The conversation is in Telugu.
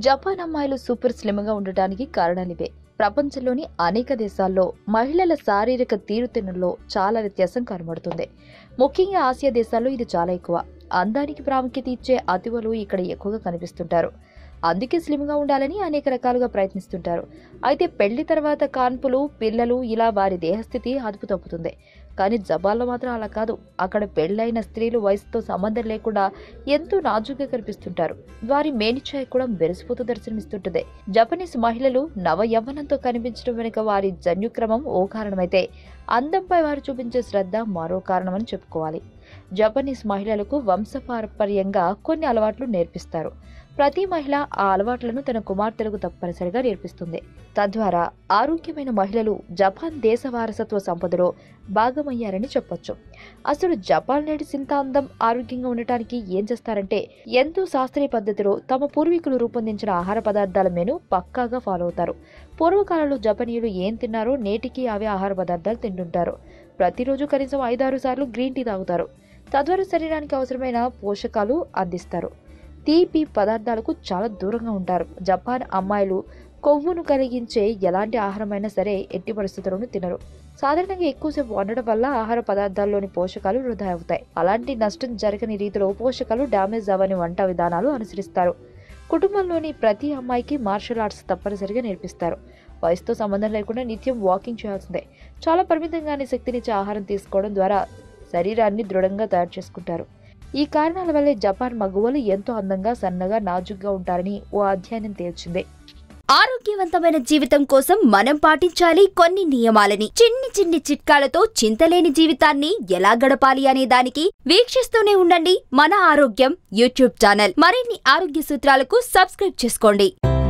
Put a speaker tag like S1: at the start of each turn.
S1: జపాన్ అమ్మాయిలు సూపర్ స్లిమ్ గా ఉండటానికి కారణాలివే ప్రపంచంలోని అనేక దేశాల్లో మహిళల శారీరక తీరుతెన్నుల్లో చాలా వ్యత్యాసం కనబడుతుంది ముఖ్యంగా ఆసియా దేశాల్లో ఇది చాలా ఎక్కువ అందానికి ప్రాముఖ్యత ఇచ్చే అతివలు ఇక్కడ ఎక్కువగా కనిపిస్తుంటారు అందుకే స్లిమ్ గా ఉండాలని అనేక రకాలుగా ప్రయత్నిస్తుంటారు అయితే పెళ్లి తర్వాత కాన్పులు పిల్లలు ఇలా వారి దేహస్థితి అదుపు తప్పుతుంది కానీ జపాన్లో మాత్రం అలా కాదు అక్కడ పెళ్ళైన స్త్రీలు వయసుతో సంబంధం లేకుండా ఎంతో నాజుగా కనిపిస్తుంటారు వారి మేనిఛాయ కూడా మెరిసిపోతూ దర్శనమిస్తుంటుంది జపనీస్ మహిళలు నవ యవ్వనంతో కనిపించడం వెనుక వారి జన్యుక్రమం ఓ కారణమైతే అందంపై వారు చూపించే శ్రద్ధ మరో కారణమని చెప్పుకోవాలి జపనీస్ మహిళలకు వంశపారంపర్యంగా కొన్ని అలవాట్లు నేర్పిస్తారు ప్రతి మహిళ ఆ అలవాట్లను తన కుమార్తెలకు తప్పనిసరిగా నేర్పిస్తుంది తద్వారా ఆరోగ్యమైన మహిళలు జపాన్ దేశ వారసత్వ సంపదలో భాగమయ్యారని చెప్పొచ్చు అసలు జపాన్ నేటి సింత అందం ఆరోగ్యంగా ఉండటానికి ఏం చేస్తారంటే ఎంతో శాస్త్రీయ పద్ధతిలో తమ పూర్వీకులు రూపొందించిన ఆహార పదార్థాల మెను పక్కాగా ఫాలో అవుతారు పూర్వకాలంలో జపనీయులు ఏం తిన్నారో నేటికి అవే ఆహార పదార్థాలు తింటుంటారు ప్రతిరోజు కనీసం ఐదారు సార్లు గ్రీన్ టీ తాగుతారు తద్వారా శరీరానికి అవసరమైన పోషకాలు అందిస్తారు తీపి పదార్థాలకు చాలా దూరంగా ఉంటారు జపాన్ అమ్మాయిలు కొవ్వును కలిగించే ఎలాంటి ఆహారమైనా సరే ఎట్టి పరిస్థితుల్లోనూ తినరు సాధారణంగా ఎక్కువసేపు వండడం వల్ల ఆహార పదార్థాల్లోని పోషకాలు వృధా అవుతాయి అలాంటి నష్టం జరగని రీతిలో పోషకాలు డ్యామేజ్ అవ్వని వంట విధానాలు అనుసరిస్తారు కుటుంబంలోని ప్రతి అమ్మాయికి మార్షల్ ఆర్ట్స్ తప్పనిసరిగా నేర్పిస్తారు వయసుతో సంబంధం లేకుండా నిత్యం వాకింగ్ చేయాల్సిందే చాలా పరిమితంగానే శక్తినిచ్చే ఆహారం తీసుకోవడం ద్వారా శరీరాన్ని దృఢంగా తయారు చేసుకుంటారు ఈ కారణాల వల్లే జపాన్ మగువలు ఎంతో అందంగా సన్నగా నాజుగ్గా ఉంటారని ఓ అధ్యయనం తేల్చింది
S2: ఆరోగ్యవంతమైన జీవితం కోసం మనం పాటించాలి కొన్ని నియమాలని చిన్ని చిన్ని చిట్కాలతో చింతలేని జీవితాన్ని ఎలా గడపాలి అనే దానికి వీక్షిస్తూనే ఉండండి మన ఆరోగ్యం యూట్యూబ్ ఛానల్ మరిన్ని ఆరోగ్య సూత్రాలకు సబ్స్క్రైబ్ చేసుకోండి